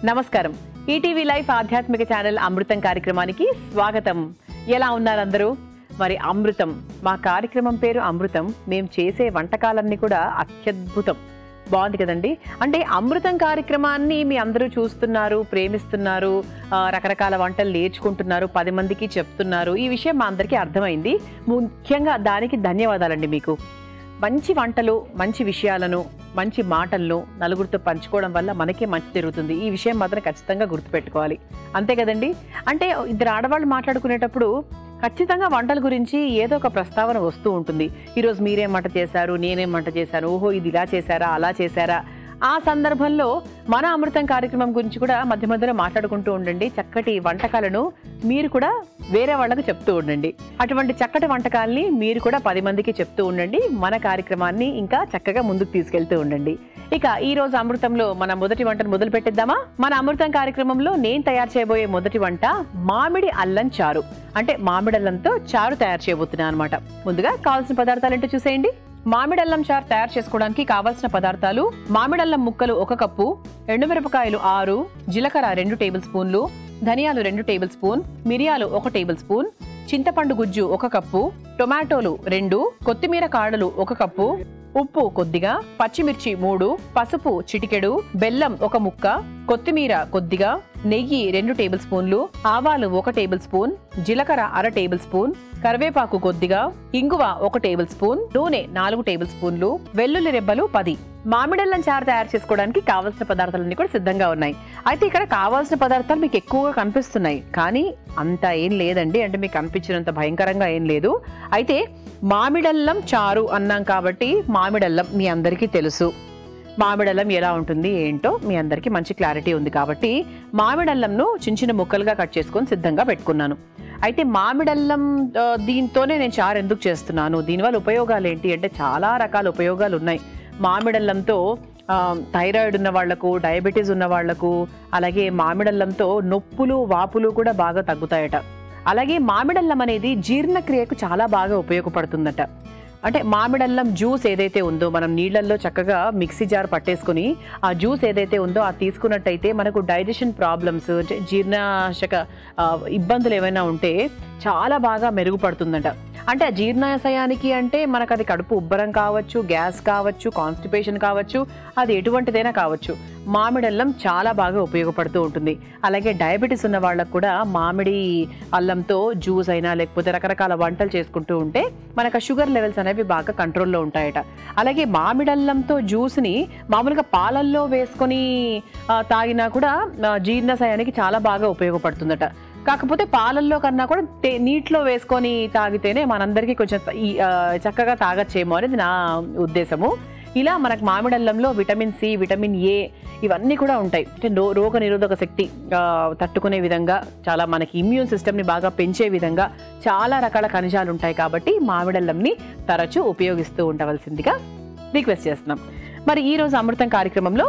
నమస్కారం ETV life ఆధ్యాత్మిక channel Amrutham కార్యక్రమానికి స్వాగతం ఎలా ఉన్నారు అందరూ మరి అమృతం మా కార్యక్రమం పేరు అమృతం మేము చేసే వంటకాలన్నీ కూడా అత్యద్భుతం బాగుంది కదండి అంటే అమృతం కార్యక్రమాన్ని మీ అందరూ చూస్తున్నారు ప్రేమిస్తున్నారు ఆ, రకరకాల వంటలు నేర్చుకుంటున్నారు పది మందికి చెప్తున్నారు ఈ విషయం మా అందరికీ అర్థమైంది ముఖ్యంగా దానికి ధన్యవాదాలండి మీకు మంచి వంటలు మంచి విషయాలను మంచి మాటలను నలుగురితో పంచుకోవడం వల్ల మనకే మంచి జరుగుతుంది ఈ విషయం మాత్రం ఖచ్చితంగా గుర్తుపెట్టుకోవాలి అంతే కదండి అంటే ఇద్దరు ఆడవాళ్ళు మాట్లాడుకునేటప్పుడు ఖచ్చితంగా వంటల గురించి ఏదో ఒక ప్రస్తావన వస్తూ ఉంటుంది ఈరోజు మీరేం వంట చేశారు నేనేం వంట చేశాను ఓహో ఇది ఇలా చేశారా అలా చేశారా ఆ సందర్భంలో మన అమృతం కార్యక్రమం గురించి కూడా మధ్య మధ్యలో మాట్లాడుకుంటూ ఉండండి చక్కటి వంటకాలను మీరు కూడా వేరే వాళ్ళకు చెప్తూ ఉండండి అటువంటి చక్కటి వంటకాల్ని మీరు కూడా పది మందికి చెప్తూ ఉండండి మన కార్యక్రమాన్ని ఇంకా చక్కగా ముందుకు తీసుకెళ్తూ ఉండండి ఇక ఈ రోజు అమృతంలో మన మొదటి వంటను మొదలు పెట్టిద్దామా మన అమృతం కార్యక్రమంలో నేను తయారు చేయబోయే మొదటి వంట మామిడి అల్లం చారు అంటే మామిడి అల్లంతో చారు తయారు చేయబోతున్నాను అనమాట ముందుగా కావాల్సిన పదార్థాలు ఏంటో చూసేయండి మామిడల్లం చారు తయారు చేసుకోవడానికి కావలసిన పదార్థాలు మామిడల్లం ముక్కలు ఒక కప్పు ఎండుమిరపకాయలు ఆరు జీలకర్ర రెండు టేబుల్ స్పూన్లు ధనియాలు రెండు టేబుల్ స్పూన్ మిరియాలు ఒక టేబుల్ స్పూన్ చింతపండు గుజ్జు ఒక కప్పు టొమాటోలు రెండు కొత్తిమీర కాడలు ఒక కప్పు ఉప్పు కొద్దిగా పచ్చిమిర్చి మూడు పసుపు చిటికెడు బెల్లం ఒక ముక్క కొత్తిమీర కొద్దిగా నెయ్యి రెండు టేబుల్ స్పూన్లు ఆవాలు ఒక టేబుల్ స్పూన్ జీలకర్ర అర టేబుల్ స్పూన్ కరివేపాకు కొద్దిగా ఇంగువ ఒక టేబుల్ స్పూన్ నూనె నాలుగు టేబుల్ స్పూన్లు వెల్లుల్లి రెబ్బలు పది మామిడల్లం చారు తయారు చేసుకోవడానికి కావాల్సిన పదార్థాలన్నీ కూడా సిద్ధంగా ఉన్నాయి అయితే ఇక్కడ కావాల్సిన పదార్థాలు మీకు ఎక్కువగా కనిపిస్తున్నాయి కానీ అంత ఏం లేదండి అంటే మీకు కనిపించినంత భయంకరంగా ఏం లేదు అయితే మామిడల్లం చారు అన్నాం కాబట్టి మామిడల్లం మీ అందరికీ తెలుసు మామిడల్లం ఎలా ఉంటుంది ఏంటో మీ అందరికీ మంచి క్లారిటీ ఉంది కాబట్టి మామిడల్లంను చిన్న చిన్న ముక్కలుగా కట్ చేసుకొని సిద్ధంగా పెట్టుకున్నాను అయితే మామిడల్లం ఆ, దీంతోనే నేను చారు ఎందుకు చేస్తున్నాను దీనివల్ల ఉపయోగాలు ఏంటి అంటే చాలా రకాల ఉపయోగాలు ఉన్నాయి మామిడల్లంతో ఆ, థైరాయిడ్ ఉన్న వాళ్లకు డయాబెటీస్ ఉన్న వాళ్లకు అలాగే మామిడల్లంతో నొప్పులు వాపులు కూడా బాగా తగ్గుతాయట అలాగే మామిడల్లం అనేది జీర్ణక్రియకు చాలా బాగా ఉపయోగపడుతుందట అంటే మామిడల్లం జ్యూస్ ఏదైతే ఉందో మనం నీళ్ళల్లో చక్కగా మిక్సీ జార్ పట్టేసుకుని ఆ జ్యూస్ ఏదైతే ఉందో అది తీసుకున్నట్టయితే మనకు డైజెషన్ ప్రాబ్లమ్స్ అంటే జీర్ణాశక ఆ, ఇబ్బందులు ఏమైనా ఉంటే చాలా బాగా మెరుగుపడుతుందంట అంటే ఆ జీర్ణాశయానికి అంటే మనకు అది కడుపు ఉబ్బరం కావచ్చు గ్యాస్ కావచ్చు కాన్స్టిపేషన్ కావచ్చు అది ఎటువంటిదైనా కావచ్చు మామిడల్లం చాలా బాగా ఉపయోగపడుతూ ఉంటుంది అలాగే డయాబెటీస్ ఉన్న వాళ్ళకు కూడా మామిడి అల్లంతో జ్యూస్ అయినా లేకపోతే రకరకాల వంటలు చేసుకుంటూ ఉంటే మనకు ఆ షుగర్ లెవెల్స్ అనేవి బాగా కంట్రోల్లో ఉంటాయట అలాగే మామిడల్లంతో జ్యూస్ని మామూలుగా పాలల్లో వేసుకొని ఆ, తాగినా కూడా ఆ, జీర్ణశయానికి చాలా బాగా ఉపయోగపడుతుందట కాకపోతే పాలల్లో కన్నా కూడా తే నీటిలో వేసుకొని తాగితేనే మనందరికీ కొంచెం త- ఈ, ఆ, చక్కగా తాగచ్చేమో అనేది నా ఉద్దేశము ఇలా మనకు మామిడల్లంలో విటమిన్ సి విటమిన్ ఏ ఇవన్నీ కూడా ఉంటాయి అంటే రో- రోగ నిరోధక శక్తి ఆ, తట్టుకునే విధంగా చాలా మనకి ఇమ్యూన్ సిస్టమ్ని బాగా పెంచే విధంగా చాలా రకాల ఖనిజాలు ఉంటాయి కాబట్టి మామిడల్లంని తరచూ ఉపయోగిస్తూ ఉండవలసిందిగా రిక్వెస్ట్ చేస్తున్నాం మరి ఈ రోజు అమృతం కార్యక్రమంలో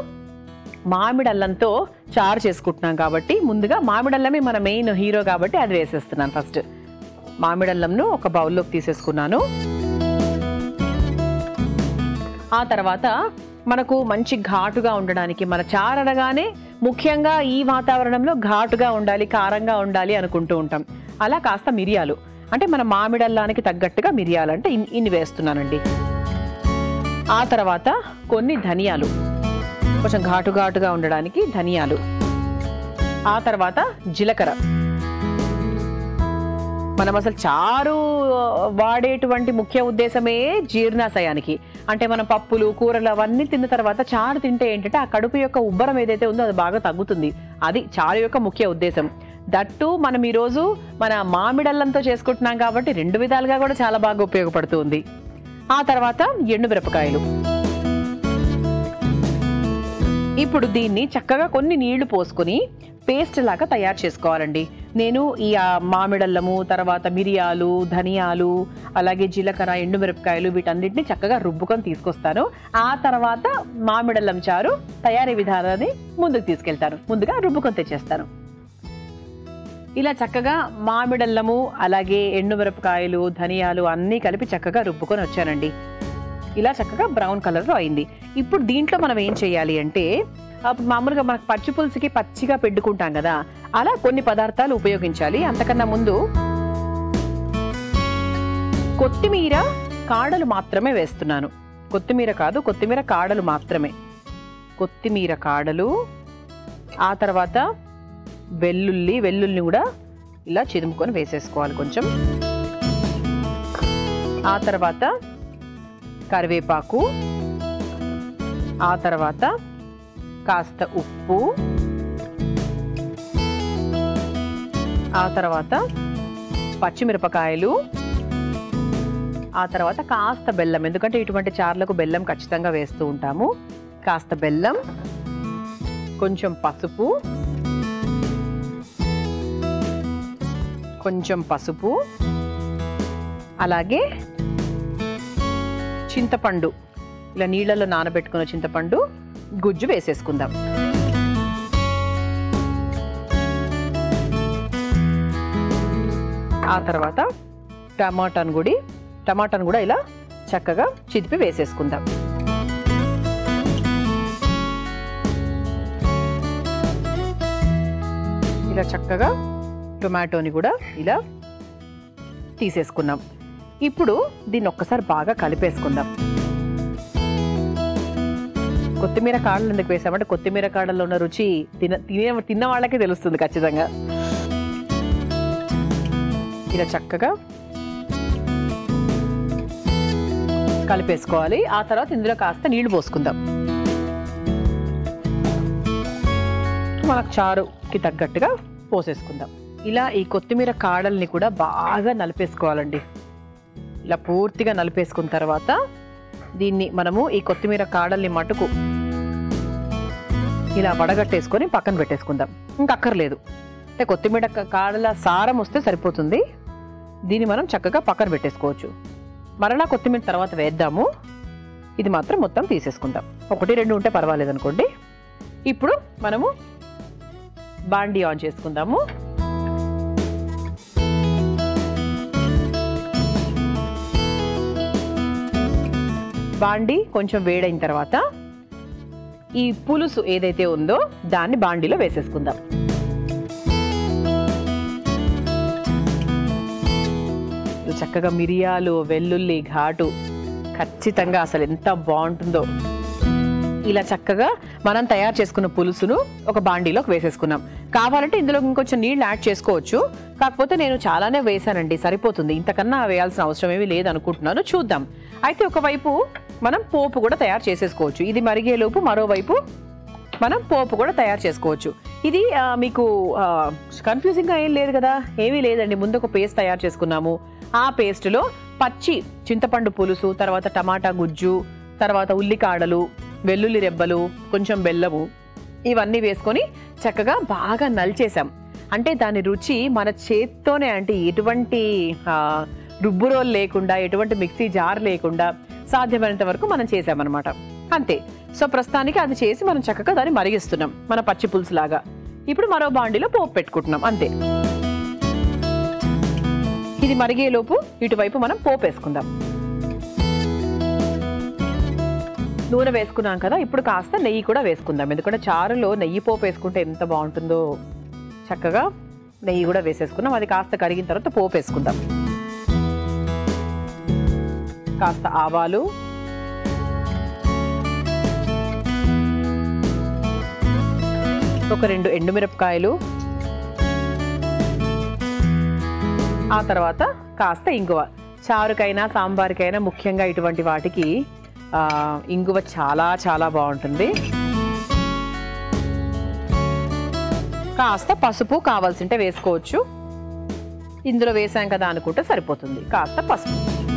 మామిడల్లంతో చారు చేసుకుంటున్నాం కాబట్టి ముందుగా మామిడల్లమే మన మెయిన్ హీరో కాబట్టి అది వేసేస్తున్నాను ఫస్ట్ మామిడల్లంను ఒక బౌల్లోకి తీసేసుకున్నాను ఆ తర్వాత మనకు మంచి ఘాటుగా ఉండడానికి మన చారు అనగానే ముఖ్యంగా ఈ వాతావరణంలో ఘాటుగా ఉండాలి కారంగా ఉండాలి అనుకుంటూ ఉంటాం అలా కాస్త మిరియాలు అంటే మన మామిడల్లానికి తగ్గట్టుగా మిరియాలు అంటే ఇన్- ఇన్ని వేస్తున్నానండి ఆ తర్వాత కొన్ని ధనియాలు కొంచెం ఘాటు ఘాటుగా ఉండడానికి ధనియాలు ఆ తర్వాత జీలకర్ర మనం అసలు చారు వాడేటువంటి ముఖ్య ఉద్దేశమే జీర్ణాశయానికి అంటే మనం పప్పులు కూరలు అవన్నీ తిన్న తర్వాత చారు తింటే ఏంటంటే ఆ కడుపు యొక్క ఉబ్బరం ఏదైతే ఉందో అది బాగా తగ్గుతుంది అది చారు యొక్క ముఖ్య ఉద్దేశం దట్టు మనం ఈరోజు మన మామిడల్లంతో చేసుకుంటున్నాం కాబట్టి రెండు విధాలుగా కూడా చాలా బాగా ఉపయోగపడుతుంది ఆ తర్వాత ఎండుమిరపకాయలు ఇప్పుడు దీన్ని చక్కగా కొన్ని నీళ్లు పోసుకొని పేస్ట్ లాగా తయారు చేసుకోవాలండి నేను ఈ ఆ, మామిడల్లము తర్వాత మిరియాలు ధనియాలు అలాగే జీలకర్ర ఎండుమిరపకాయలు వీటన్నిటిని చక్కగా రుబ్బుకొని తీసుకొస్తాను ఆ తర్వాత మామిడల్లం చారు తయారీ విధానాన్ని ముందుకు తీసుకెళ్తాను ముందుగా రుబ్బుకొని తెచ్చేస్తాను ఇలా చక్కగా మామిడల్లము అలాగే ఎండుమిరపకాయలు ధనియాలు అన్నీ కలిపి చక్కగా రుబ్బుకొని వచ్చానండి ఇలా చక్కగా బ్రౌన్ కలర్లో అయింది ఇప్పుడు దీంట్లో మనం ఏం చేయాలి అంటే అప్పుడు మామూలుగా మనకు పచ్చి పులుసుకి పచ్చిగా పెట్టుకుంటాం కదా అలా కొన్ని పదార్థాలు ఉపయోగించాలి అంతకన్నా ముందు కొత్తిమీర కాడలు మాత్రమే వేస్తున్నాను కొత్తిమీర కాదు కొత్తిమీర కాడలు మాత్రమే కొత్తిమీర కాడలు ఆ తర్వాత వెల్లుల్లి వెల్లుల్ని కూడా ఇలా చిదుముకొని వేసేసుకోవాలి కొంచెం ఆ తర్వాత కరివేపాకు ఆ తర్వాత కాస్త ఉప్పు ఆ తర్వాత పచ్చిమిరపకాయలు ఆ తర్వాత కాస్త బెల్లం ఎందుకంటే ఇటువంటి చార్లకు బెల్లం ఖచ్చితంగా వేస్తూ ఉంటాము కాస్త బెల్లం కొంచెం పసుపు కొంచెం పసుపు అలాగే చింతపండు ఇలా నీళ్ళలో నానబెట్టుకున్న చింతపండు గుజ్జు వేసేసుకుందాం ఆ తర్వాత టమాటాను గుడి టమాటాను కూడా ఇలా చక్కగా చిదిపి వేసేసుకుందాం ఇలా చక్కగా టొమాటోని కూడా ఇలా తీసేసుకున్నాం ఇప్పుడు దీన్ని ఒక్కసారి బాగా కలిపేసుకుందాం కొత్తిమీర కాడలు ఎందుకు వేసామంటే కొత్తిమీర కాడల్లో ఉన్న రుచి తిన తినే తిన్న వాళ్ళకే తెలుస్తుంది ఖచ్చితంగా ఇలా చక్కగా కలిపేసుకోవాలి ఆ తర్వాత ఇందులో కాస్త నీళ్లు పోసుకుందాం మనకు చారుకి తగ్గట్టుగా పోసేసుకుందాం ఇలా ఈ కొత్తిమీర కాడల్ని కూడా బాగా నలిపేసుకోవాలండి ఇలా పూర్తిగా నలిపేసుకున్న తర్వాత దీన్ని మనము ఈ కొత్తిమీర కాడల్ని మటుకు ఇలా వడగట్టేసుకొని పక్కన పెట్టేసుకుందాం ఇంకా అక్కర్లేదు అంటే కొత్తిమీర క- కాడల సారం వస్తే సరిపోతుంది దీన్ని మనం చక్కగా పక్కన పెట్టేసుకోవచ్చు మరలా కొత్తిమీర తర్వాత వేద్దాము ఇది మాత్రం మొత్తం తీసేసుకుందాం ఒకటి రెండు ఉంటే పర్వాలేదు అనుకోండి ఇప్పుడు మనము బాండీ ఆన్ చేసుకుందాము బాండి కొంచెం వేడైన తర్వాత ఈ పులుసు ఏదైతే ఉందో దాన్ని బాండీలో వేసేసుకుందాం ఇది చక్కగా మిరియాలు వెల్లుల్లి ఘాటు ఖచ్చితంగా అసలు ఎంత బాగుంటుందో ఇలా చక్కగా మనం తయారు చేసుకున్న పులుసును ఒక బాండీలోకి వేసేసుకున్నాం కావాలంటే ఇందులో ఇంకొంచెం నీళ్ళు యాడ్ చేసుకోవచ్చు కాకపోతే నేను చాలానే వేసానండి సరిపోతుంది ఇంతకన్నా వేయాల్సిన అవసరం ఏమీ లేదనుకుంటున్నాను చూద్దాం అయితే ఒకవైపు మనం పోపు కూడా తయారు చేసేసుకోవచ్చు ఇది మరిగేలోపు మరోవైపు మనం పోపు కూడా తయారు చేసుకోవచ్చు ఇది ఆ, మీకు కన్ఫ్యూజింగ్గా ఏం లేదు కదా ఏమీ లేదండి ముందు ఒక పేస్ట్ తయారు చేసుకున్నాము ఆ పేస్ట్లో పచ్చి చింతపండు పులుసు తర్వాత టమాటా గుజ్జు తర్వాత ఉల్లికాడలు వెల్లుల్లి రెబ్బలు కొంచెం బెల్లము ఇవన్నీ వేసుకొని చక్కగా బాగా నలిచేసాం అంటే దాని రుచి మన చేత్తోనే అంటే ఎటువంటి ఆ, రుబ్బు రోల్ లేకుండా ఎటువంటి మిక్సీ జార్ లేకుండా సాధ్యమైనంత వరకు మనం చేసామన్నమాట అంతే సో ప్రస్తుతానికి అది చేసి మనం చక్కగా దాన్ని మరిగిస్తున్నాం మన పచ్చి పులుసు లాగా ఇప్పుడు మరో బాండిలో పోపు పెట్టుకుంటున్నాం అంతే ఇది మరిగేలోపు ఇటువైపు మనం పోపు వేసుకుందాం నూనె వేసుకున్నాం కదా ఇప్పుడు కాస్త నెయ్యి కూడా వేసుకుందాం ఎందుకంటే చారులో నెయ్యి పోపు వేసుకుంటే ఎంత బాగుంటుందో చక్కగా నెయ్యి కూడా వేసేసుకున్నాం అది కాస్త కరిగిన తర్వాత పోపు వేసుకుందాం కాస్త ఆవాలు ఒక రెండు ఎండుమిరపకాయలు ఆ తర్వాత కాస్త ఇంగువ చారుకైనా సాంబార్కైనా ముఖ్యంగా ఇటువంటి వాటికి ఆ, ఇంగువ చాలా చాలా బాగుంటుంది కాస్త పసుపు కావాల్సింటే వేసుకోవచ్చు ఇందులో వేసాం కదా అనుకుంటే సరిపోతుంది కాస్త పసుపు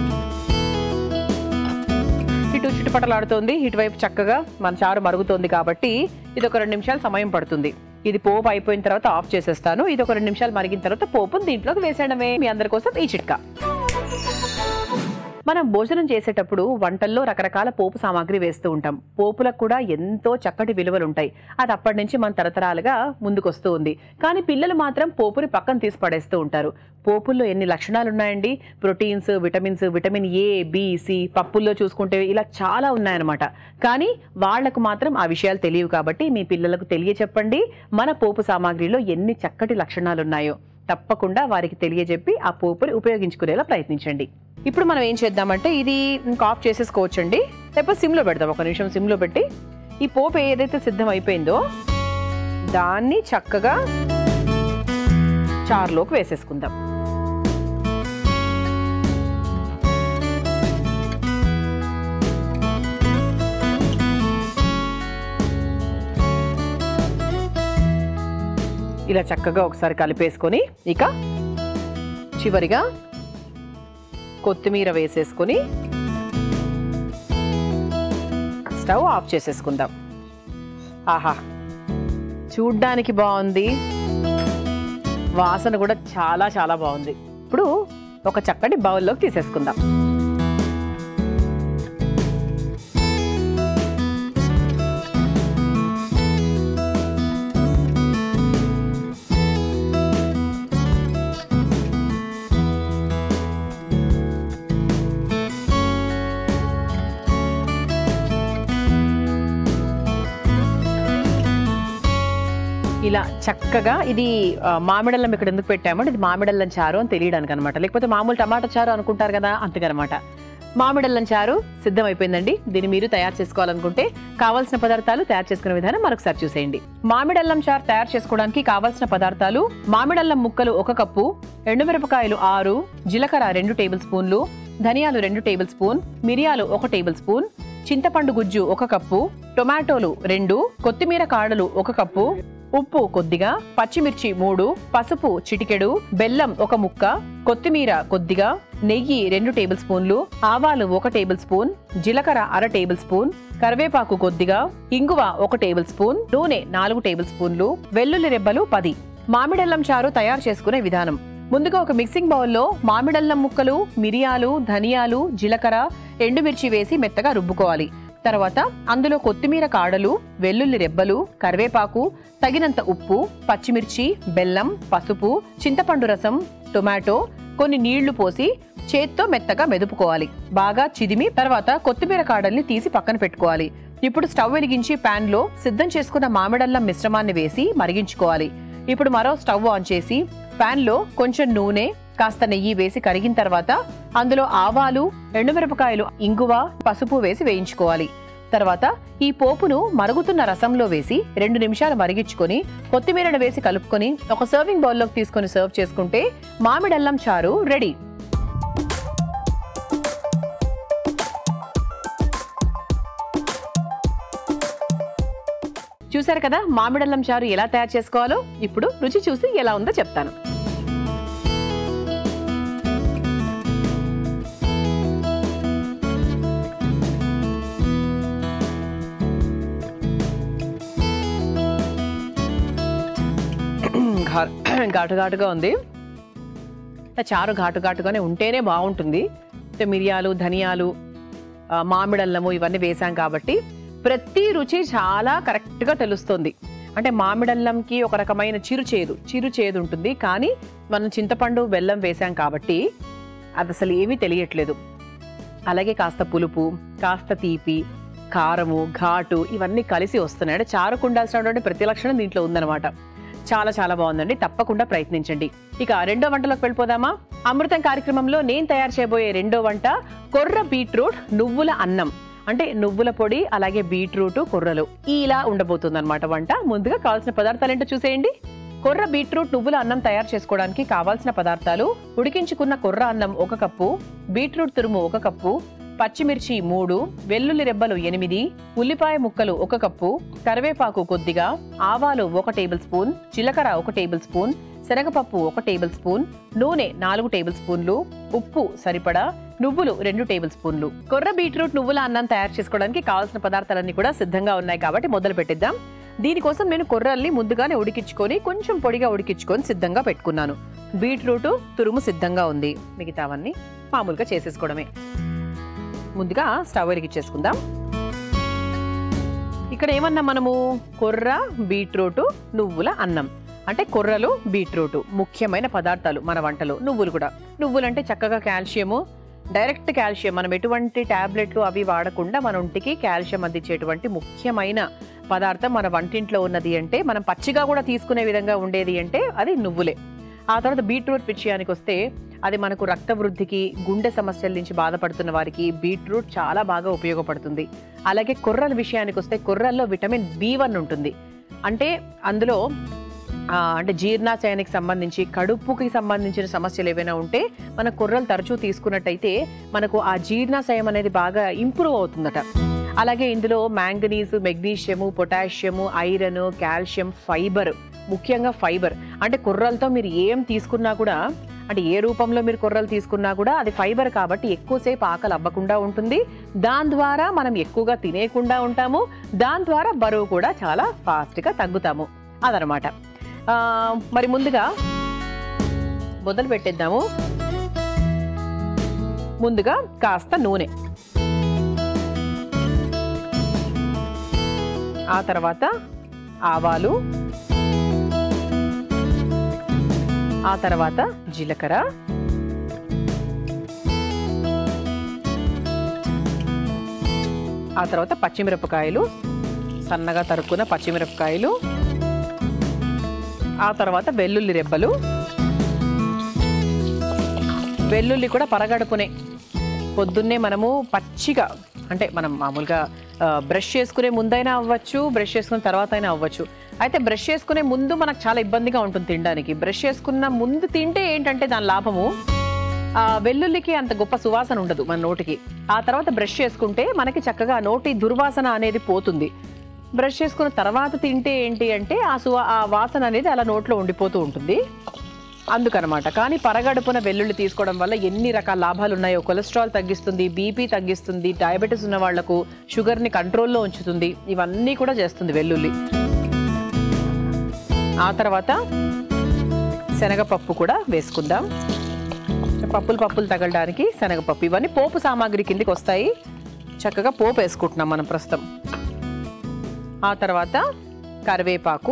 ఇటు చుట్టుపక్కలాడుతోంది ఇటువైపు చక్కగా మన చారు మరుగుతోంది కాబట్టి ఇది ఒక రెండు నిమిషాలు సమయం పడుతుంది ఇది పోపు అయిపోయిన తర్వాత ఆఫ్ చేసేస్తాను ఇది ఒక రెండు నిమిషాలు మరిగిన తర్వాత పోపును దీంట్లోకి వేసేయడమే మీ అందరి కోసం ఈ చిట్కా మనం భోజనం చేసేటప్పుడు వంటల్లో రకరకాల పోపు సామాగ్రి వేస్తూ ఉంటాం పోపులకు కూడా ఎంతో చక్కటి విలువలు ఉంటాయి అది అప్పటి నుంచి మన తరతరాలుగా ముందుకొస్తూ ఉంది కానీ పిల్లలు మాత్రం పోపుని పక్కన తీసి పడేస్తూ ఉంటారు పోపుల్లో ఎన్ని లక్షణాలు ఉన్నాయండి proteins vitamins vitamin A B C పప్పుల్లో చూసుకుంటే ఇలా చాలా ఉన్నాయన్నమాట కానీ వాళ్లకు మాత్రం ఆ విషయాలు తెలియవు కాబట్టి మీ పిల్లలకు తెలియచెప్పండి మన పోపు సామాగ్రిలో ఎన్ని చక్కటి లక్షణాలు ఉన్నాయో తప్పకుండా వారికి తెలియజెప్పి ఆ పోపుని ఉపయోగించుకునేలా ప్రయత్నించండి ఇప్పుడు మనం ఏం చేద్దామంటే ఇది ఇంకా ఆఫ్ చేసేసుకోవచ్చండి లేకపోతే సిమ్లో పెడదాం ఒక నిమిషం సిమ్లో పెట్టి ఈ పోపు ఏదైతే సిద్ధం అయిపోయిందో దాన్ని చక్కగా చారులోకి వేసేసుకుందాం ఇలా చక్కగా ఒకసారి కలిపేసుకొని ఇక చివరిగా కొత్తిమీర వేసేసుకొని స్టవ్ ఆఫ్ చేసేసుకుందాం ఆహా చూడ్డానికి బాగుంది వాసన కూడా చాలా చాలా బాగుంది ఇప్పుడు ఒక చక్కటి బౌల్లోకి తీసేసుకుందాం ఇలా చక్కగా ఇది ఆ, మామిడల్లం ఇక్కడ ఎందుకు పెట్టామంటే ఇది మామిడల్లం చారు అని తెలియడానికి అనమాట లేకపోతే మామూలు టమాటా చారు అనుకుంటారు కదా అంతకనమాట మామిడల్లం చారు సిద్ధమైపోయిందండి దీన్ని మీరు తయారు చేసుకోవాలనుకుంటే కావాల్సిన పదార్థాలు తయారు చేసుకునే విధానం మరొకసారి చూసేయండి మామిడల్లం చారు తయారు చేసుకోవడానికి కావాల్సిన పదార్థాలు మామిడల్లం ముక్కలు ఒక కప్పు ఎండుమిరపకాయలు ఆరు జీలకర్ర రెండు టేబుల్ స్పూన్లు ధనియాలు రెండు టేబుల్ స్పూన్ మిరియాలు ఒక టేబుల్ స్పూన్ చింతపండు గుజ్జు ఒక కప్పు టొమాటోలు రెండు కొత్తిమీర కాడలు ఒక కప్పు ఉప్పు కొద్దిగా పచ్చిమిర్చి మూడు పసుపు చిటికెడు బెల్లం ఒక ముక్క కొత్తిమీర కొద్దిగా నెయ్యి రెండు టేబుల్ స్పూన్లు ఆవాలు ఒక టేబుల్ స్పూన్ జీలకర్ర అర టేబుల్ స్పూన్ కరివేపాకు కొద్దిగా ఇంగువ ఒక టేబుల్ స్పూన్ నూనె నాలుగు టేబుల్ స్పూన్లు వెల్లుల్లి రెబ్బలు పది మామిడల్లం చారు తయారు చేసుకునే విధానం ముందుగా ఒక మిక్సింగ్ బౌల్లో మామిడల్లం ముక్కలు మిరియాలు ధనియాలు జీలకర్ర ఎండుమిర్చి వేసి మెత్తగా రుబ్బుకోవాలి తర్వాత అందులో కొత్తిమీర కాడలు వెల్లుల్లి రెబ్బలు కరివేపాకు తగినంత ఉప్పు పచ్చిమిర్చి బెల్లం పసుపు చింతపండు రసం టొమాటో కొన్ని నీళ్లు పోసి చేత్తో మెత్తగా మెదుపుకోవాలి బాగా చిదిమి తర్వాత కొత్తిమీర కాడల్ని తీసి పక్కన పెట్టుకోవాలి ఇప్పుడు స్టవ్ వెలిగించి పాన్ లో సిద్ధం చేసుకున్న మామిడల్లం మిశ్రమాన్ని వేసి మరిగించుకోవాలి ఇప్పుడు మరో స్టవ్ ఆన్ చేసి పాన్ లో కొంచెం నూనె కాస్త నెయ్యి వేసి కరిగిన తర్వాత అందులో ఆవాలు ఎండుమిరపకాయలు ఇంగువ పసుపు వేసి వేయించుకోవాలి తర్వాత ఈ పోపును మరుగుతున్న రసంలో వేసి రెండు నిమిషాలు మరిగించుకొని కొత్తిమీరను వేసి కలుపుకొని ఒక సర్వింగ్ బౌల్లోకి తీసుకొని సర్వ్ చేసుకుంటే మామిడల్లం చారు రెడీ చూశారు కదా మామిడల్లం చారు ఎలా తయారు చేసుకోవాలో ఇప్పుడు రుచి చూసి ఎలా ఉందో చెప్తాను ఘా- ఘాటు ఘాటుగా ఉంది ఆ చారు ఘాటు ఘాటుగానే ఉంటేనే బాగుంటుంది అంటే మిరియాలు ధనియాలు ఆ, మామిడల్లము ఇవన్నీ వేసాం కాబట్టి ప్రతి రుచి చాలా కరెక్ట్గా తెలుస్తుంది అంటే మామిడల్లంకి ఒక రకమైన చిరు చేదు చిరు చేదు ఉంటుంది కానీ మనం చింతపండు బెల్లం వేసాం కాబట్టి అది అసలు ఏమీ తెలియట్లేదు అలాగే కాస్త పులుపు కాస్త తీపి కారము ఘాటు ఇవన్నీ కలిసి వస్తున్నాయి అంటే చారుకు ఉండాల్సినటువంటి ప్రతి లక్షణం దీంట్లో ఉందన్నమాట చాలా చాలా బాగుందండి తప్పకుండా ప్రయత్నించండి ఇక రెండో వంటలోకి వెళ్ళిపోదామా అమృతం కార్యక్రమంలో నేను తయారు చేయబోయే రెండో వంట కొర్ర బీట్రూట్ నువ్వుల అన్నం అంటే నువ్వుల పొడి అలాగే బీట్రూట్ కొర్రలు ఇలా ఉండబోతుంది అనమాట వంట ముందుగా కావాల్సిన పదార్థాలు ఏంటో చూసేయండి కొర్ర బీట్రూట్ నువ్వుల అన్నం తయారు చేసుకోవడానికి కావాల్సిన పదార్థాలు ఉడికించుకున్న కొర్ర అన్నం ఒక కప్పు బీట్రూట్ తురుము ఒక కప్పు పచ్చిమిర్చి మూడు వెల్లుల్లి రెబ్బలు ఎనిమిది ఉల్లిపాయ ముక్కలు ఒక కప్పు కరివేపాకు కొద్దిగా ఆవాలు ఒక టేబుల్ స్పూన్ జీలకర్ర ఒక టేబుల్ స్పూన్ శనగపప్పు ఒక టేబుల్ స్పూన్ నూనె నాలుగు టేబుల్ స్పూన్లు ఉప్పు సరిపడా నువ్వులు రెండు టేబుల్ స్పూన్లు కొర్ర బీట్రూట్ నువ్వుల అన్నం తయారు చేసుకోవడానికి కావాల్సిన పదార్థాలన్నీ కూడా సిద్ధంగా ఉన్నాయి కాబట్టి మొదలు పెట్టిద్దాం దీనికోసం నేను కొర్రల్ని ముందుగానే ఉడికించుకొని కొంచెం పొడిగా ఉడికించుకొని సిద్ధంగా పెట్టుకున్నాను బీట్రూట్ తురుము సిద్ధంగా ఉంది మిగతావన్నీ మామూలుగా చేసేసుకోవడమే ముందుగా స్టవ్ వెలిగించేసుకుందాం ఇక్కడ ఏమన్నా మనము కొర్ర బీట్రూట్ నువ్వుల అన్నం అంటే కొర్రలు బీట్రూట్ ముఖ్యమైన పదార్థాలు మన వంటలో నువ్వులు కూడా నువ్వులు అంటే చక్కగా కాల్షియము డైరెక్ట్ కాల్షియం మనం ఎటువంటి టాబ్లెట్లు అవి వాడకుండా మన ఒంటికి కాల్షియం అందించేటువంటి ముఖ్యమైన పదార్థం మన వంటింట్లో ఉన్నది అంటే మనం పచ్చిగా కూడా తీసుకునే విధంగా ఉండేది అంటే అది నువ్వులే ఆ తర్వాత బీట్రూట్ విషయానికి వస్తే అది మనకు రక్త వృద్ధికి గుండె సమస్యల నుంచి బాధపడుతున్న వారికి బీట్రూట్ చాలా బాగా ఉపయోగపడుతుంది అలాగే కొర్రల విషయానికి వస్తే కొర్రల్లో విటమిన్ బి వన్ ఉంటుంది అంటే అందులో ఆ, అంటే జీర్ణాశయానికి సంబంధించి కడుపుకి సంబంధించిన సమస్యలు ఏవైనా ఉంటే మన కొర్రలు తరచూ తీసుకున్నట్టయితే మనకు ఆ జీర్ణాశయం అనేది బాగా ఇంప్రూవ్ అవుతుందట అలాగే ఇందులో manganese magnesium potassium iron calcium fibre ముఖ్యంగా ఫైబర్ అంటే కొర్రలతో మీరు ఏం తీసుకున్నా కూడా అంటే ఏ రూపంలో మీరు కొర్రలు తీసుకున్నా కూడా అది ఫైబర్ కాబట్టి ఎక్కువసేపు ఆకలి అవ్వకుండా ఉంటుంది దాని ద్వారా మనం ఎక్కువగా తినేయకుండా ఉంటాము దాని ద్వారా బరువు కూడా చాలా ఫాస్ట్గా తగ్గుతాము అదనమాట ఆ, మరి ముందుగా మొదలు పెట్టేద్దాము ముందుగా కాస్త నూనె ఆ తర్వాత ఆవాలు ఆ తర్వాత జీలకర్ర ఆ తర్వాత పచ్చిమిరపకాయలు సన్నగా తరుక్కున్న పచ్చిమిరపకాయలు ఆ తర్వాత వెల్లుల్లి రెబ్బలు వెల్లుల్లి కూడా పరగడుపునే పొద్దున్నే మనము పచ్చిగా అంటే మనం మామూలుగా ఆ, బ్రష్ చేసుకునే ముందైనా అవ్వచ్చు బ్రష్ చేసుకున్న తర్వాత అయినా అవ్వచ్చు అయితే బ్రష్ చేసుకునే ముందు మనకు చాలా ఇబ్బందిగా ఉంటుంది తినడానికి బ్రష్ చేసుకున్న ముందు తింటే ఏంటంటే దాని లాభము ఆ వెల్లుల్లికి అంత గొప్ప సువాసన ఉండదు మన నోటికి ఆ తర్వాత బ్రష్ చేసుకుంటే మనకి చక్కగా ఆ నోటి దుర్వాసన అనేది పోతుంది బ్రష్ చేసుకున్న తర్వాత తింటే ఏంటి అంటే ఆ సువా ఆ వాసన అనేది అలా నోట్లో ఉండిపోతూ ఉంటుంది అందుకనమాట కానీ పరగడుపున వెల్లుల్లి తీసుకోవడం వల్ల ఎన్ని రకాల లాభాలు ఉన్నాయో కొలెస్ట్రాల్ తగ్గిస్తుంది బీపీ తగ్గిస్తుంది డయాబెటీస్ ఉన్న వాళ్లకు షుగర్ని కంట్రోల్లో ఉంచుతుంది ఇవన్నీ కూడా చేస్తుంది వెల్లుల్లి ఆ తర్వాత శనగపప్పు కూడా వేసుకుందాం పప్పులు పప్పులు తగలడానికి శనగపప్పు ఇవన్నీ పోపు సామాగ్రి కిందకి వస్తాయి చక్కగా పోపు వేసుకుంటున్నాం మనం ప్రస్తుతం ఆ తర్వాత కరివేపాకు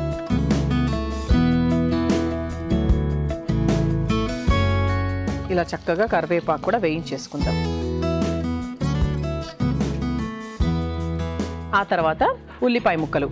ఇలా చక్కగా కరివేపాకు కూడా వేయించేసుకుందాం ఆ తర్వాత ఉల్లిపాయ ముక్కలు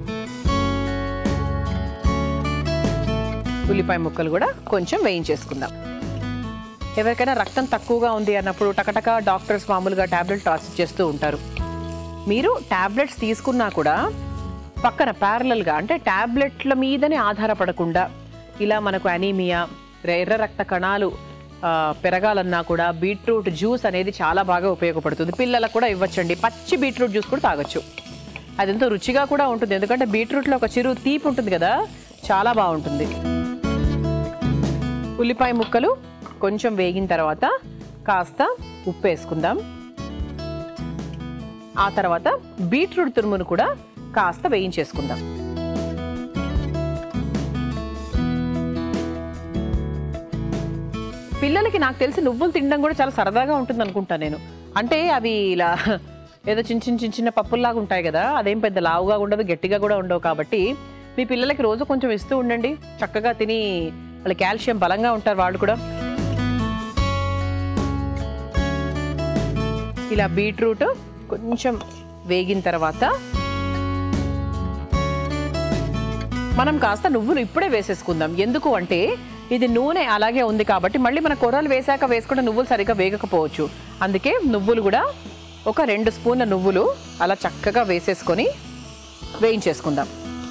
ఉల్లిపాయ ముక్కలు కూడా కొంచెం వేయించేసుకుందాం ఎవరికైనా రక్తం తక్కువగా ఉంది అన్నప్పుడు టకటక డాక్టర్స్ మామూలుగా టాబ్లెట్ టాస్ చేస్తూ ఉంటారు మీరు టాబ్లెట్స్ తీసుకున్నా కూడా పక్కన ప్యారలల్గా అంటే టాబ్లెట్ల మీదనే ఆధారపడకుండా ఇలా మనకు అనీమియా ఎర్ర రక్త కణాలు ఆ, పెరగాలన్నా కూడా బీట్రూట్ జ్యూస్ అనేది చాలా బాగా ఉపయోగపడుతుంది పిల్లలకు కూడా ఇవ్వచ్చండి పచ్చి బీట్రూట్ జ్యూస్ కూడా తాగొచ్చు అది ఎంతో రుచిగా కూడా ఉంటుంది ఎందుకంటే బీట్రూట్లో ఒక చిరు తీపి ఉంటుంది కదా చాలా బాగుంటుంది ఉల్లిపాయ ముక్కలు కొంచెం వేగిన తర్వాత కాస్త ఉప్పు వేసుకుందాం ఆ తర్వాత బీట్రూట్ తురుమును కూడా కాస్త వేయించేసుకుందాం పిల్లలకి నాకు తెలిసి నువ్వులు తినడం కూడా చాలా సరదాగా ఉంటుంది అనుకుంటా నేను అంటే అవి ఇలా ఏదో చిన్న చిన్న చిన్న చిన్న పప్పుల్లాగా ఉంటాయి కదా అదేం పెద్ద లావుగా ఉండదు గట్టిగా కూడా ఉండవు కాబట్టి మీ పిల్లలకి రోజు కొంచెం ఇస్తూ ఉండండి చక్కగా తిని వాళ్ళ కాల్షియం బలంగా ఉంటారు వాళ్ళు కూడా ఇలా బీట్రూట్ కొంచెం వేగిన తర్వాత మనం కాస్త నువ్వులు ఇప్పుడే వేసేసుకుందాం ఎందుకు అంటే ఇది నూనె అలాగే ఉంది కాబట్టి మళ్ళీ మన కూరలు వేసాక వేసుకుంటే నువ్వులు సరిగ్గా వేగకపోవచ్చు అందుకే నువ్వులు కూడా ఒక రెండు స్పూన్ల నువ్వులు అలా చక్కగా వేసేసుకొని వేయించేసుకుందాం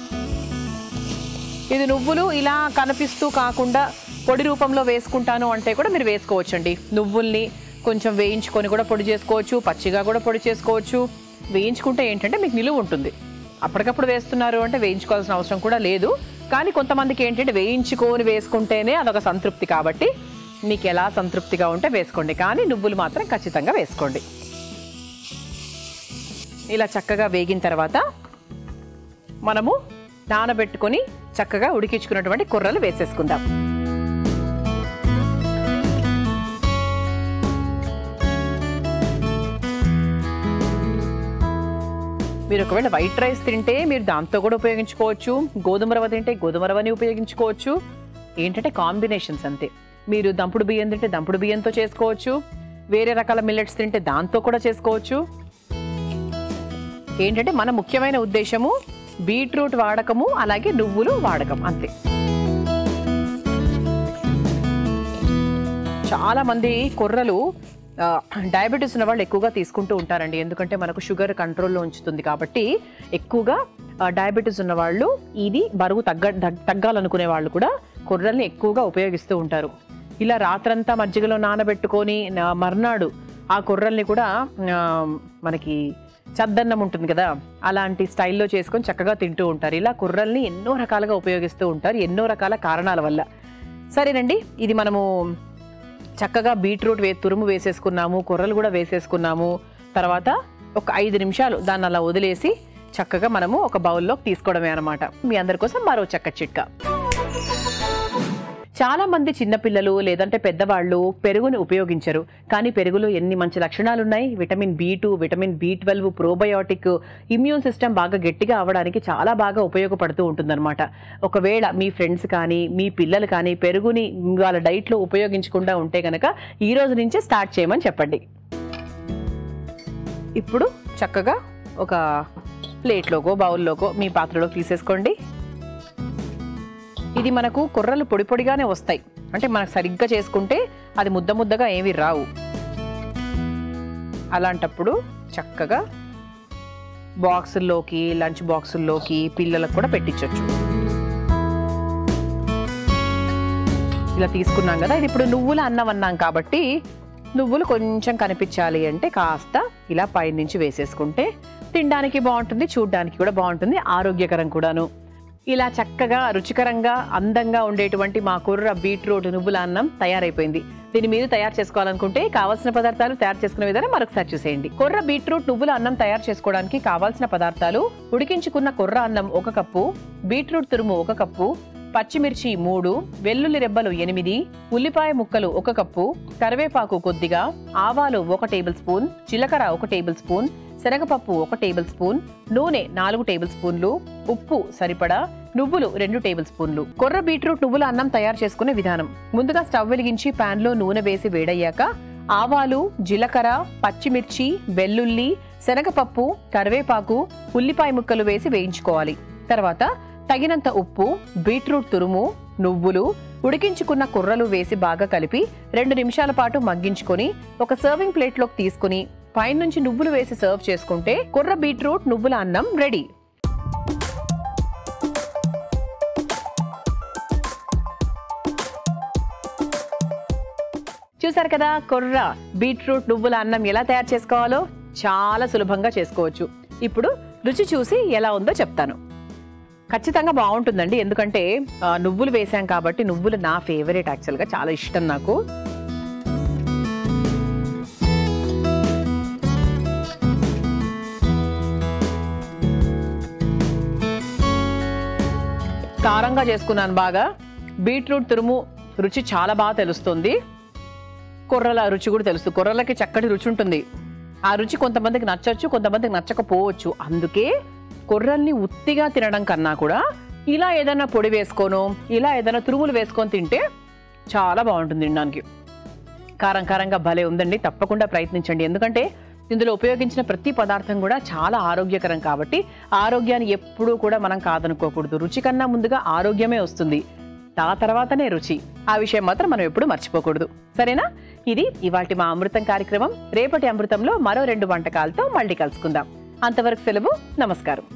ఇది నువ్వులు ఇలా కనిపిస్తూ కాకుండా పొడి రూపంలో వేసుకుంటాను అంటే కూడా మీరు వేసుకోవచ్చండి నువ్వుల్ని కొంచెం వేయించుకొని కూడా పొడి చేసుకోవచ్చు పచ్చిగా కూడా పొడి చేసుకోవచ్చు వేయించుకుంటే ఏంటంటే మీకు నిలువ ఉంటుంది అప్పటికప్పుడు వేస్తున్నారు అంటే వేయించుకోవాల్సిన అవసరం కూడా లేదు కానీ కొంతమందికి ఏంటంటే వేయించుకొని వేసుకుంటేనే అదొక సంతృప్తి కాబట్టి మీకు ఎలా సంతృప్తిగా ఉంటే వేసుకోండి కానీ నువ్వులు మాత్రం ఖచ్చితంగా వేసుకోండి ఇలా చక్కగా వేగిన తర్వాత మనము నానబెట్టుకొని చక్కగా ఉడికించుకున్నటువంటి కుర్రలు వేసేసుకుందాం మీరు ఒకవేళ వైట్ రైస్ తింటే మీరు దాంతో కూడా ఉపయోగించుకోవచ్చు గోధుమ రవ్వ తింటే గోధుమ రవ్వని ఉపయోగించుకోవచ్చు ఏంటంటే కాంబినేషన్స్ అంతే మీరు దంపుడు బియ్యం తింటే దంపుడు బియ్యంతో చేసుకోవచ్చు వేరే రకాల మిల్లెట్స్ తింటే దాంతో కూడా చేసుకోవచ్చు ఏంటంటే మన ముఖ్యమైన ఉద్దేశము బీట్రూట్ వాడకము అలాగే నువ్వులు వాడకం అంతే చాలా మంది కొర్రలు ఆ, డయాబెటీస్ ఉన్న వాళ్ళు ఎక్కువగా తీసుకుంటూ ఉంటారండి ఎందుకంటే మనకు షుగర్ కంట్రోల్లో ఉంచుతుంది కాబట్టి ఎక్కువగా ఆ, డయాబెటీస్ ఉన్న వాళ్ళు ఇది బరువు తగ్గ తగ్- తగ్గాలనుకునే వాళ్ళు కూడా కొర్రల్ని ఎక్కువగా ఉపయోగిస్తూ ఉంటారు ఇలా రాత్రంతా మజ్జిగలో నానబెట్టుకొని నా- మర్నాడు ఆ కొర్రల్ని కూడా ఆ, మనకి చద్దన్నం ఉంటుంది కదా అలాంటి స్టైల్లో చేసుకొని చక్కగా తింటూ ఉంటారు ఇలా కుర్రల్ని ఎన్నో రకాలుగా ఉపయోగిస్తూ ఉంటారు ఎన్నో రకాల కారణాల వల్ల సరేనండి ఇది మనము చక్కగా బీట్రూట్ వే తురుము వేసేసుకున్నాము కొర్రలు కూడా వేసేసుకున్నాము తర్వాత ఒక ఐదు నిమిషాలు దాన్ని అలా వదిలేసి చక్కగా మనము ఒక బౌల్లోకి తీసుకోవడమే అనమాట మీ అందరి కోసం మరో చక్క చిట్కా చాలా మంది చిన్నపిల్లలు లేదంటే పెద్దవాళ్ళు పెరుగుని ఉపయోగించరు కానీ పెరుగులో ఎన్ని మంచి లక్షణాలు ఉన్నాయి vitamin B two vitamin B twelve probiotic immune system బాగా గట్టిగా అవ్వడానికి చాలా బాగా ఉపయోగపడుతూ ఉంటుందన్నమాట ఒకవేళ మీ ఫ్రెండ్స్ కానీ మీ పిల్లలు కానీ పెరుగుని వాళ్ళ డైట్లో ఉపయోగించకుండా ఉంటే కనుక ఈ రోజు నుంచే స్టార్ట్ చేయమని చెప్పండి ఇప్పుడు చక్కగా ఒక ప్లేట్లోకో బౌల్లోకో మీ పాత్రలోకి తీసేసుకోండి ఇది మనకు కుర్రలు పొడి పొడిగానే వస్తాయి అంటే మనకు సరిగ్గా చేసుకుంటే అది ముద్ద ముద్దగా ఏవి రావు అలాంటప్పుడు చక్కగా బాక్సుల్లోకి లంచ్ బాక్సుల్లోకి పిల్లలకు కూడా పెట్టించవచ్చు ఇలా తీసుకున్నాం కదా ఇది ఇప్పుడు నువ్వుల అన్నం అన్నాం కాబట్టి నువ్వులు కొంచెం కనిపించాలి అంటే కాస్త ఇలా పైనుంచి వేసేసుకుంటే తినడానికి బాగుంటుంది చూడడానికి కూడా బాగుంటుంది ఆరోగ్యకరం కూడాను ఇలా చక్కగా రుచికరంగా అందంగా ఉండేటువంటి మా కుర్ర బీట్రూట్ నువ్వుల అన్నం తయారైపోయింది దీన్ని మీరు తయారు చేసుకోవాలనుకుంటే కావాల్సిన పదార్థాలు తయారు చేసుకునే విధానం మరొకసారి చూసేయండి కొర్ర బీట్రూట్ నువ్వుల అన్నం తయారు చేసుకోవడానికి కావాల్సిన పదార్థాలు ఉడికించుకున్న కొర్ర అన్నం ఒక కప్పు బీట్రూట్ తురుము ఒక కప్పు పచ్చిమిర్చి మూడు వెల్లుల్లి రెబ్బలు ఎనిమిది ఉల్లిపాయ ముక్కలు ఒక కప్పు కరివేపాకు కొద్దిగా ఆవాలు ఒక టేబుల్ స్పూన్ జీలకర్ర ఒక టేబుల్ స్పూన్ శనగపప్పు ఒక టేబుల్ స్పూన్ నూనె నాలుగు టేబుల్ స్పూన్లు ఉప్పు సరిపడా నువ్వులు రెండు టేబుల్ స్పూన్లు కొర్ర బీట్రూట్ నువ్వుల అన్నం తయారు చేసుకునే విధానం ముందుగా స్టవ్ వెలిగించి పాన్ లో నూనె వేసి వేడయ్యాక ఆవాలు జీలకర్ర పచ్చిమిర్చి వెల్లుల్లి శనగపప్పు కరివేపాకు ఉల్లిపాయ ముక్కలు వేసి వేయించుకోవాలి తర్వాత తగినంత ఉప్పు బీట్రూట్ తురుము నువ్వులు ఉడికించుకున్న కుర్రలు వేసి బాగా కలిపి రెండు నిమిషాల పాటు మగ్గించుకొని ఒక సర్వింగ్ ప్లేట్లోకి తీసుకుని పైనుంచి నువ్వులు వేసి సర్వ్ చేసుకుంటే కుర్ర బీట్రూట్ నువ్వుల అన్నం రెడీ చూసారు కదా కొర్ర బీట్రూట్ నువ్వుల అన్నం ఎలా తయారు చేసుకోవాలో చాలా సులభంగా చేసుకోవచ్చు ఇప్పుడు రుచి చూసి ఎలా ఉందో చెప్తాను ఖచ్చితంగా బాగుంటుందండి ఎందుకంటే ఆ, నువ్వులు వేసాం కాబట్టి నువ్వులు నా ఫేవరెట్ యాక్చువల్గా చాలా ఇష్టం నాకు కారంగా చేసుకున్నాను బాగా బీట్రూట్ తురుము రుచి చాలా బాగా తెలుస్తుంది కొర్రల రుచి కూడా తెలుసు కొర్రలకి చక్కటి రుచి ఉంటుంది ఆ రుచి కొంతమందికి నచ్చచ్చు కొంతమందికి నచ్చకపోవచ్చు అందుకే కొర్రల్ని ఉత్తిగా తినడం కన్నా కూడా ఇలా ఏదైనా పొడి వేసుకోను ఇలా ఏదైనా తురుములు వేసుకొని తింటే చాలా బాగుంటుంది తినడానికి కారం కారంగా భలే ఉందండి తప్పకుండా ప్రయత్నించండి ఎందుకంటే ఇందులో ఉపయోగించిన ప్రతి పదార్థం కూడా చాలా ఆరోగ్యకరం కాబట్టి ఆరోగ్యాన్ని ఎప్పుడూ కూడా మనం కాదనుకోకూడదు రుచి కన్నా ముందుగా ఆరోగ్యమే వస్తుంది ఆ తర్వాతనే రుచి ఆ విషయం మాత్రం మనం ఎప్పుడు మర్చిపోకూడదు సరేనా ఇది ఇవాటి మా అమృతం కార్యక్రమం రేపటి అమృతంలో మరో రెండు వంటకాలతో మళ్ళీ కలుసుకుందాం అంతవరకు సెలవు నమస్కారం